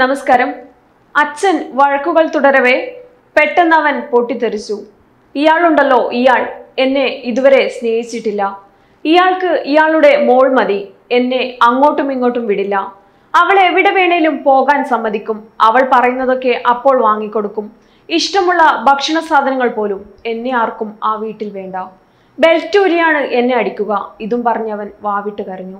നമസ്കാരം അച്ഛൻ വഴക്കുകൾ തുടരവേ പെട്ടെന്ന് അവൻ പൊട്ടിത്തെറിച്ചു ഇയാളുണ്ടല്ലോ ഇയാൾ എന്നെ ഇതുവരെ സ്നേഹിച്ചിട്ടില്ല ഇയാൾക്ക് ഇയാളുടെ മോൾ മതി എന്നെ അങ്ങോട്ടും ഇങ്ങോട്ടും വിടില്ല അവൾ എവിടെ വേണേലും പോകാൻ സമ്മതിക്കും അവൾ പറയുന്നതൊക്കെ അപ്പോൾ വാങ്ങിക്കൊടുക്കും ഇഷ്ടമുള്ള ഭക്ഷണ സാധനങ്ങൾ പോലും എന്നെ ആർക്കും ആ വീട്ടിൽ വേണ്ട ബെൽറ്റൂരിയാണ് എന്നെ അടിക്കുക ഇതും പറഞ്ഞവൻ വാവിട്ട് കരഞ്ഞു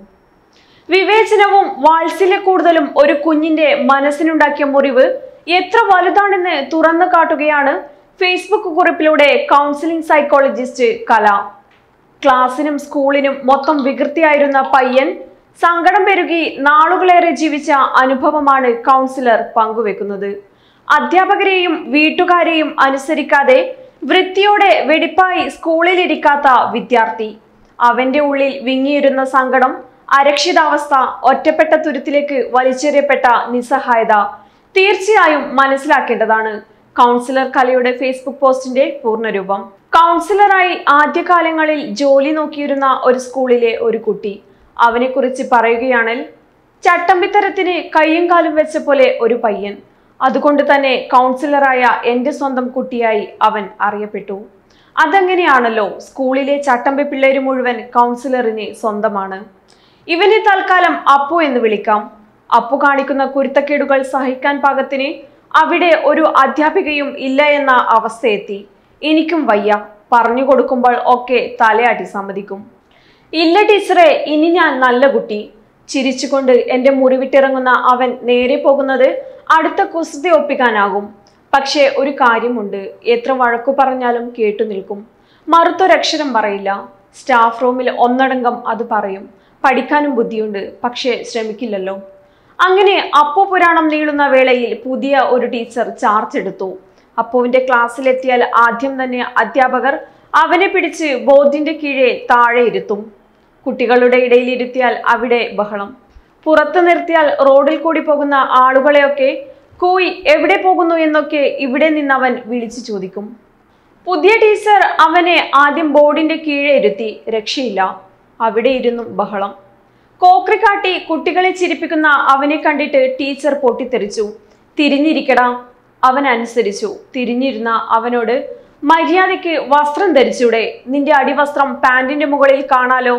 വിവേചനവും വാത്സല്യ കൂടുതലും ഒരു കുഞ്ഞിന്റെ മനസ്സിനുണ്ടാക്കിയ മുറിവ് എത്ര വലുതാണെന്ന് തുറന്നു കാട്ടുകയാണ് ഫേസ്ബുക്ക് കുറിപ്പിലൂടെ കൗൺസിലിംഗ് സൈക്കോളജിസ്റ്റ് കല ക്ലാസ്സിനും സ്കൂളിനും മൊത്തം വികൃതിയായിരുന്ന പയ്യൻ സങ്കടം പെരുകി നാളുകളേറെ ജീവിച്ച അനുഭവമാണ് കൗൺസിലർ പങ്കുവെക്കുന്നത് അധ്യാപകരെയും വീട്ടുകാരെയും അനുസരിക്കാതെ വൃത്തിയോടെ വെടിപ്പായി സ്കൂളിലിരിക്കാത്ത വിദ്യാർത്ഥി അവന്റെ ഉള്ളിൽ വിങ്ങിയിരുന്ന സങ്കടം അരക്ഷിതാവസ്ഥ ഒറ്റപ്പെട്ട തുരുത്തിലേക്ക് വലിച്ചെറിയപ്പെട്ട നിസ്സഹായത തീർച്ചയായും മനസ്സിലാക്കേണ്ടതാണ് കൗൺസിലർ കലയുടെ ഫേസ്ബുക്ക് പോസ്റ്റിന്റെ പൂർണ്ണരൂപം കൗൺസിലറായി ആദ്യകാലങ്ങളിൽ ജോലി നോക്കിയിരുന്ന ഒരു സ്കൂളിലെ ഒരു കുട്ടി അവനെക്കുറിച്ച് പറയുകയാണെങ്കിൽ ചട്ടമ്പിത്തരത്തിന് കയ്യും കാലും വെച്ച പോലെ ഒരു പയ്യൻ അതുകൊണ്ട് തന്നെ കൗൺസിലറായ എൻ്റെ സ്വന്തം കുട്ടിയായി അവൻ അറിയപ്പെട്ടു അതങ്ങനെയാണല്ലോ സ്കൂളിലെ ചട്ടമ്പി പിള്ളേര് മുഴുവൻ കൗൺസിലറിന് സ്വന്തമാണ് ഇവനെ തൽക്കാലം അപ്പു എന്ന് വിളിക്കാം അപ്പു കാണിക്കുന്ന കുരുത്തക്കേടുകൾ സഹിക്കാൻ പാകത്തിന് അവിടെ ഒരു അധ്യാപികയും ഇല്ല എന്ന അവസ്ഥയെത്തി എനിക്കും വയ്യ പറഞ്ഞു കൊടുക്കുമ്പോൾ ഒക്കെ തലയാട്ടി സമ്മതിക്കും ഇല്ല ടീച്ചറെ ഇനി ഞാൻ നല്ല കുട്ടി ചിരിച്ചുകൊണ്ട് എൻ്റെ മുറിവിട്ടിറങ്ങുന്ന അവൻ നേരെ പോകുന്നത് അടുത്ത കുസൃതി ഒപ്പിക്കാനാകും പക്ഷേ ഒരു കാര്യമുണ്ട് എത്ര വഴക്കു പറഞ്ഞാലും കേട്ടു നിൽക്കും മറുത്തൊരക്ഷരം പറയില്ല സ്റ്റാഫ് റൂമിൽ ഒന്നടങ്കം അത് പറയും പഠിക്കാനും ബുദ്ധിയുണ്ട് പക്ഷേ ശ്രമിക്കില്ലല്ലോ അങ്ങനെ അപ്പോ പുരാണം നീളുന്ന വേളയിൽ പുതിയ ഒരു ടീച്ചർ ചാർജ് എടുത്തു അപ്പുവിന്റെ ക്ലാസ്സിലെത്തിയാൽ ആദ്യം തന്നെ അധ്യാപകർ അവനെ പിടിച്ച് ബോർഡിന്റെ കീഴെ താഴെ ഇരുത്തും കുട്ടികളുടെ ഇടയിൽ ഇരുത്തിയാൽ അവിടെ ബഹളം പുറത്തു നിർത്തിയാൽ റോഡിൽ കൂടി പോകുന്ന ആളുകളെയൊക്കെ കൂയി എവിടെ പോകുന്നു എന്നൊക്കെ ഇവിടെ നിന്ന് അവൻ വിളിച്ചു ചോദിക്കും പുതിയ ടീച്ചർ അവനെ ആദ്യം ബോർഡിന്റെ കീഴെ ഇരുത്തി രക്ഷയില്ല അവിടെ ഇരുന്നും ബഹളം കോക്രി കാട്ടി കുട്ടികളെ ചിരിപ്പിക്കുന്ന അവനെ കണ്ടിട്ട് ടീച്ചർ പൊട്ടിത്തെറിച്ചു തിരിഞ്ഞിരിക്കടാ അവൻ അനുസരിച്ചു തിരിഞ്ഞിരുന്ന അവനോട് മര്യാദയ്ക്ക് വസ്ത്രം ധരിച്ചൂടെ നിന്റെ അടിവസ്ത്രം പാന്റിന്റെ മുകളിൽ കാണാലോ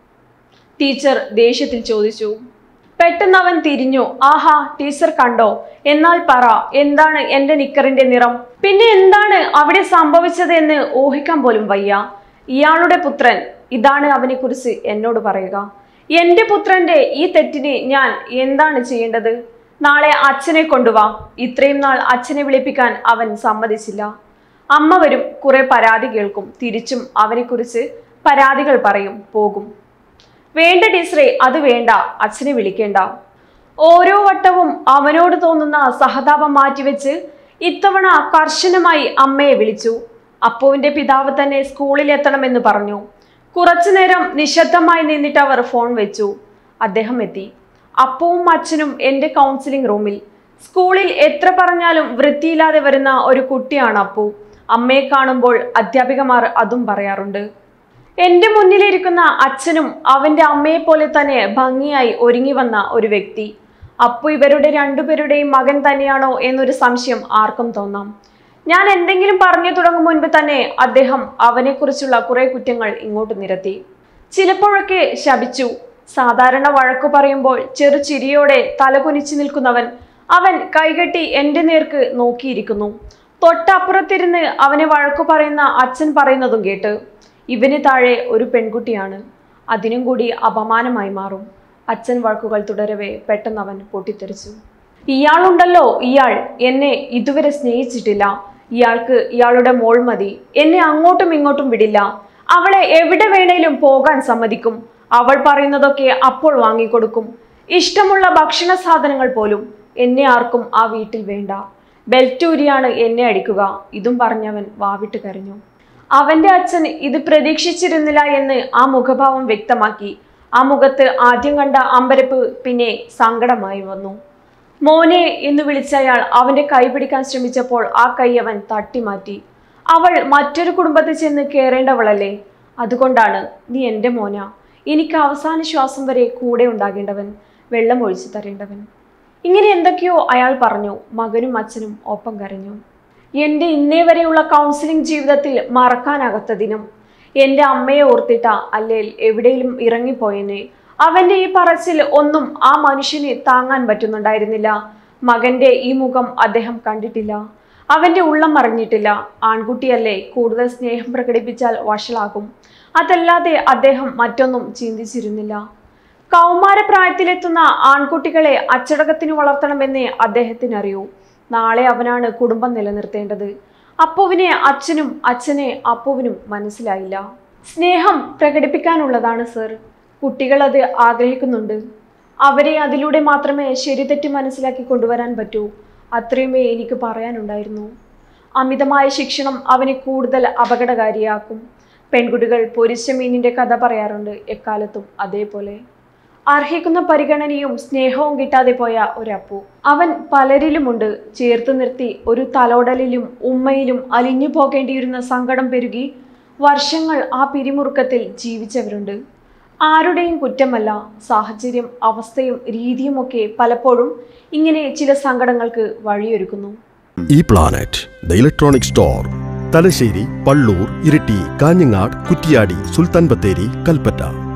ടീച്ചർ ദേഷ്യത്തിൽ ചോദിച്ചു പെട്ടെന്ന് അവൻ തിരിഞ്ഞു ആഹാ ടീച്ചർ കണ്ടോ എന്നാൽ പറ എന്താണ് എന്റെ നിക്കറിന്റെ നിറം പിന്നെ എന്താണ് അവിടെ സംഭവിച്ചത് എന്ന് ഊഹിക്കാൻ പോലും വയ്യ ഇയാളുടെ പുത്രൻ ഇതാണ് അവനെ കുറിച്ച് എന്നോട് പറയുക എന്റെ പുത്രന്റെ ഈ തെറ്റിന് ഞാൻ എന്താണ് ചെയ്യേണ്ടത് നാളെ അച്ഛനെ കൊണ്ടുവാ ഇത്രയും നാൾ അച്ഛനെ വിളിപ്പിക്കാൻ അവൻ സമ്മതിച്ചില്ല അമ്മ വരും കുറെ പരാതി കേൾക്കും തിരിച്ചും അവനെക്കുറിച്ച് പരാതികൾ പറയും പോകും വേണ്ട ടീച്ചറെ അത് വേണ്ട അച്ഛനെ വിളിക്കേണ്ട ഓരോ വട്ടവും അവനോട് തോന്നുന്ന സഹതാപം മാറ്റിവെച്ച് ഇത്തവണ കർശനമായി അമ്മയെ വിളിച്ചു അപ്പുവിന്റെ പിതാവ് തന്നെ സ്കൂളിൽ എത്തണമെന്ന് പറഞ്ഞു കുറച്ചുനേരം നിശബ്ദമായി നിന്നിട്ട് അവർ ഫോൺ വെച്ചു അദ്ദേഹം എത്തി അപ്പവും അച്ഛനും എൻ്റെ കൗൺസിലിംഗ് റൂമിൽ സ്കൂളിൽ എത്ര പറഞ്ഞാലും വൃത്തിയില്ലാതെ വരുന്ന ഒരു കുട്ടിയാണ് അപ്പു അമ്മയെ കാണുമ്പോൾ അധ്യാപികമാർ അതും പറയാറുണ്ട് എന്റെ മുന്നിലിരിക്കുന്ന അച്ഛനും അവന്റെ അമ്മയെ പോലെ തന്നെ ഭംഗിയായി ഒരുങ്ങി വന്ന ഒരു വ്യക്തി അപ്പു ഇവരുടെ രണ്ടുപേരുടെയും മകൻ തന്നെയാണോ എന്നൊരു സംശയം ആർക്കും തോന്നാം ഞാൻ എന്തെങ്കിലും പറഞ്ഞു തുടങ്ങും മുൻപ് തന്നെ അദ്ദേഹം അവനെക്കുറിച്ചുള്ള കുറെ കുറ്റങ്ങൾ ഇങ്ങോട്ട് നിരത്തി ചിലപ്പോഴൊക്കെ ശപിച്ചു സാധാരണ വഴക്കു പറയുമ്പോൾ ചെറു ചിരിയോടെ തലകുനിച്ചു നിൽക്കുന്നവൻ അവൻ കൈകെട്ടി എന്റെ നേർക്ക് നോക്കിയിരിക്കുന്നു തൊട്ടപ്പുറത്തിരുന്ന് അവനെ വഴക്കു പറയുന്ന അച്ഛൻ പറയുന്നതും കേട്ട് ഇവന് താഴെ ഒരു പെൺകുട്ടിയാണ് അതിനും കൂടി അപമാനമായി മാറും അച്ഛൻ വഴക്കുകൾ തുടരവേ പെട്ടെന്ന് അവൻ പൊട്ടിത്തെറിച്ചു ഇയാളുണ്ടല്ലോ ഇയാൾ എന്നെ ഇതുവരെ സ്നേഹിച്ചിട്ടില്ല ഇയാൾക്ക് ഇയാളുടെ മോൾ മതി എന്നെ അങ്ങോട്ടും ഇങ്ങോട്ടും വിടില്ല അവളെ എവിടെ വേണേലും പോകാൻ സമ്മതിക്കും അവൾ പറയുന്നതൊക്കെ അപ്പോൾ വാങ്ങിക്കൊടുക്കും ഇഷ്ടമുള്ള ഭക്ഷണ സാധനങ്ങൾ പോലും എന്നെ ആർക്കും ആ വീട്ടിൽ വേണ്ട ബെൽറ്റൂരിയാണ് എന്നെ അടിക്കുക ഇതും പറഞ്ഞവൻ വാവിട്ട് കരഞ്ഞു അവന്റെ അച്ഛൻ ഇത് പ്രതീക്ഷിച്ചിരുന്നില്ല എന്ന് ആ മുഖഭാവം വ്യക്തമാക്കി ആ മുഖത്ത് ആദ്യം കണ്ട അമ്പരപ്പ് പിന്നെ സങ്കടമായി വന്നു മോനെ എന്ന് വിളിച്ചയാൾ അവന്റെ കൈ പിടിക്കാൻ ശ്രമിച്ചപ്പോൾ ആ കൈ അവൻ തട്ടിമാറ്റി അവൾ മറ്റൊരു കുടുംബത്തിൽ ചെന്ന് കയറേണ്ടവളല്ലേ അതുകൊണ്ടാണ് നീ എൻ്റെ മോന എനിക്ക് അവസാന ശ്വാസം വരെ കൂടെ ഉണ്ടാകേണ്ടവൻ വെള്ളം ഒഴിച്ചു തരേണ്ടവൻ ഇങ്ങനെ എന്തൊക്കെയോ അയാൾ പറഞ്ഞു മകനും അച്ഛനും ഒപ്പം കരഞ്ഞു എൻ്റെ ഇന്നേ വരെയുള്ള കൗൺസിലിംഗ് ജീവിതത്തിൽ മറക്കാനാകാത്ത ദിനം എൻ്റെ അമ്മയെ ഓർത്തിട്ട അല്ലേൽ എവിടെയും ഇറങ്ങിപ്പോയെന്നെ അവൻ്റെ ഈ പറച്ചിൽ ഒന്നും ആ മനുഷ്യനെ താങ്ങാൻ പറ്റുന്നുണ്ടായിരുന്നില്ല മകന്റെ ഈ മുഖം അദ്ദേഹം കണ്ടിട്ടില്ല അവന്റെ ഉള്ളം അറിഞ്ഞിട്ടില്ല ആൺകുട്ടിയല്ലേ കൂടുതൽ സ്നേഹം പ്രകടിപ്പിച്ചാൽ വഷളാകും അതല്ലാതെ അദ്ദേഹം മറ്റൊന്നും ചിന്തിച്ചിരുന്നില്ല കൗമാരപ്രായത്തിലെത്തുന്ന ആൺകുട്ടികളെ അച്ചടക്കത്തിന് വളർത്തണമെന്നേ അദ്ദേഹത്തിന് അറിയൂ നാളെ അവനാണ് കുടുംബം നിലനിർത്തേണ്ടത് അപ്പുവിനെ അച്ഛനും അച്ഛനെ അപ്പുവിനും മനസ്സിലായില്ല സ്നേഹം പ്രകടിപ്പിക്കാനുള്ളതാണ് സർ കുട്ടികൾ അത് ആഗ്രഹിക്കുന്നുണ്ട് അവരെ അതിലൂടെ മാത്രമേ ശരിതെറ്റ് മനസ്സിലാക്കി കൊണ്ടുവരാൻ പറ്റൂ അത്രയുമേ എനിക്ക് പറയാനുണ്ടായിരുന്നു അമിതമായ ശിക്ഷണം അവനെ കൂടുതൽ അപകടകാരിയാക്കും പെൺകുട്ടികൾ പൊരിച്ച മീനിന്റെ കഥ പറയാറുണ്ട് എക്കാലത്തും അതേപോലെ അർഹിക്കുന്ന പരിഗണനയും സ്നേഹവും കിട്ടാതെ പോയ ഒരപ്പു അവൻ പലരിലുമുണ്ട് ചേർത്ത് നിർത്തി ഒരു തലോടലിലും ഉമ്മയിലും അലിഞ്ഞു പോകേണ്ടിയിരുന്ന സങ്കടം പെരുകി വർഷങ്ങൾ ആ പിരിമുറുക്കത്തിൽ ജീവിച്ചവരുണ്ട് ആരുടെയും കുറ്റമല്ല സാഹചര്യം അവസ്ഥയും രീതിയുമൊക്കെ പലപ്പോഴും ഇങ്ങനെ ചില സങ്കടങ്ങൾക്ക് വഴിയൊരുക്കുന്നു E Planet the electronic store Thalassery Pallur Iritty Kanhangad Kuttiadi Sultan Bathery Kalpetta